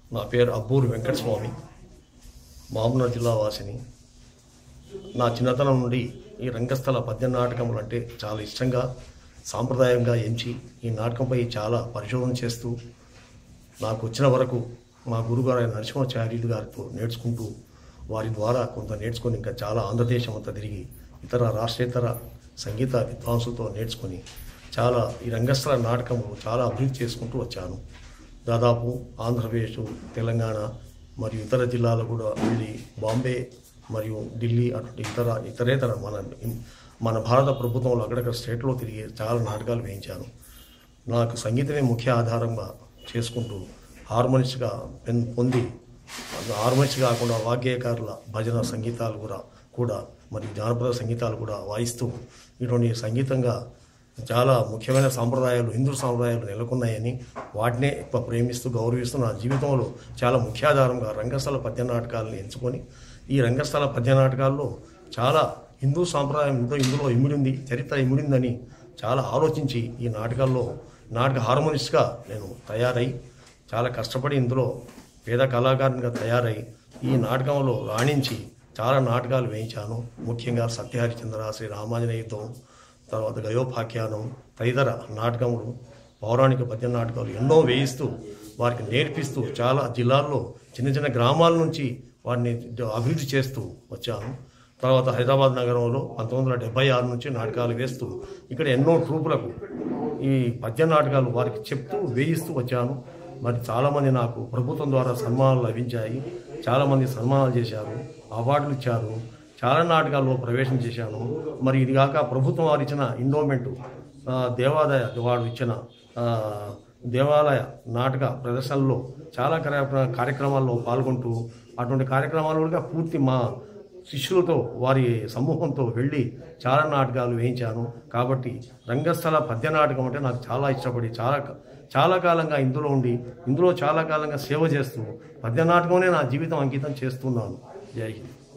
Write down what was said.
నా పేరు అబ్బూరు వెంకటస్వామి మామూలు జిల్లా వాసిని నా చిన్నతనం నుండి ఈ రంగస్థల పద్య నాటకములు అంటే చాలా ఇష్టంగా సాంప్రదాయంగా ఎంచి ఈ నాటకంపై చాలా పరిశోధన చేస్తూ నాకు వచ్చిన వరకు మా గురుగారు అయిన నరసింహాచార్యులు గారితో నేర్చుకుంటూ వారి ద్వారా కొంత నేర్చుకొని ఇంకా చాలా ఆంధ్రదేశం అంతా తిరిగి ఇతర రాష్ట్రేతర సంగీత విద్వాంసులతో నేర్చుకొని చాలా ఈ రంగస్థల నాటకము చాలా అభివృద్ధి చేసుకుంటూ వచ్చాను దాదాపు ఆంధ్రప్రదేశ్ తెలంగాణ మరియు ఇతర జిల్లాలు కూడా వెళ్ళి బాంబే మరియు ఢిల్లీ అటువంటి ఇతర ఇతరేతర మన మన భారత ప్రభుత్వంలో అక్కడక్కడ స్టేట్లో తిరిగి చాలా నాటకాలు వేయించాను నాకు సంగీతమే ముఖ్య ఆధారంగా చేసుకుంటూ హార్మోనిస్ట్గా పెన్ పొంది హార్మోనిస్ట్ కాకుండా వాగ్గేయకారుల భజన సంగీతాలు కూడా కూడా మరియు జానపద సంగీతాలు కూడా వాయిస్తూ ఇటువంటి సంగీతంగా చాలా ముఖ్యమైన సాంప్రదాయాలు హిందూ సాంప్రదాయాలు నెలకొన్నాయని వాటినే ఎక్కువ ప్రేమిస్తూ గౌరవిస్తూ నా జీవితంలో చాలా ముఖ్యాధారంగా రంగస్థల పద్య నాటకాలను ఎంచుకొని ఈ రంగస్థల పద్య నాటకాల్లో చాలా హిందూ సాంప్రదాయం ఎంతో ఇందులో ఇమిడింది చరిత్ర ఇమిడిందని చాలా ఆలోచించి ఈ నాటకాల్లో నాటక హార్మోనిస్ట్గా నేను తయారై చాలా కష్టపడి ఇందులో పేద కళాకారునిగా తయారై ఈ నాటకంలో రాణించి చాలా నాటకాలు వేయించాను ముఖ్యంగా సత్యహరిచంద్ర శ్రీ రామాంజనేయుతం తర్వాత గయోపాఖ్యానం తదితర నాటకములు పౌరాణిక పద్య నాటకాలు ఎన్నో వేయిస్తూ వారికి నేర్పిస్తూ చాలా జిల్లాల్లో చిన్న చిన్న గ్రామాల నుంచి వారిని అభివృద్ధి చేస్తూ వచ్చాను తర్వాత హైదరాబాద్ నగరంలో పంతొమ్మిది వందల డెబ్బై ఆరు నుంచి నాటకాలు వేస్తూ ఇక్కడ ఎన్నో ట్రూపులకు ఈ పద్య నాటకాలు వారికి చెప్తూ వేయిస్తూ వచ్చాను మరి చాలామంది నాకు ప్రభుత్వం ద్వారా సన్మానాలు లభించాయి చాలామంది సన్మానాలు చేశారు అవార్డులు ఇచ్చారు చాలా నాటకాల్లో ప్రవేశం చేశాను మరి ఇది కాక ప్రభుత్వం వారు ఇచ్చిన ఇండోమెంటు ఆ, దేవాదాయ వారు ఇచ్చిన ఆ, దేవాలయ నాటక ప్రదర్శనలో చాలా కార్య- కార్యక్రమాల్లో పాల్గొంటూ అటువంటి కార్యక్రమాలు కూడా పూర్తి మా శిష్యులతో వారి సమూహంతో వెళ్ళి చాలా నాటకాలు వేయించాను కాబట్టి రంగస్థల పద్య నాటకం అంటే నాకు చాలా ఇష్టపడి చాలా చాలా కాలంగా ఇందులో ఉండి ఇందులో చాలా కాలంగా సేవ చేస్తూ పద్య నాటకమే నా జీవితం అంకితం చేస్తున్నాను జై హింద్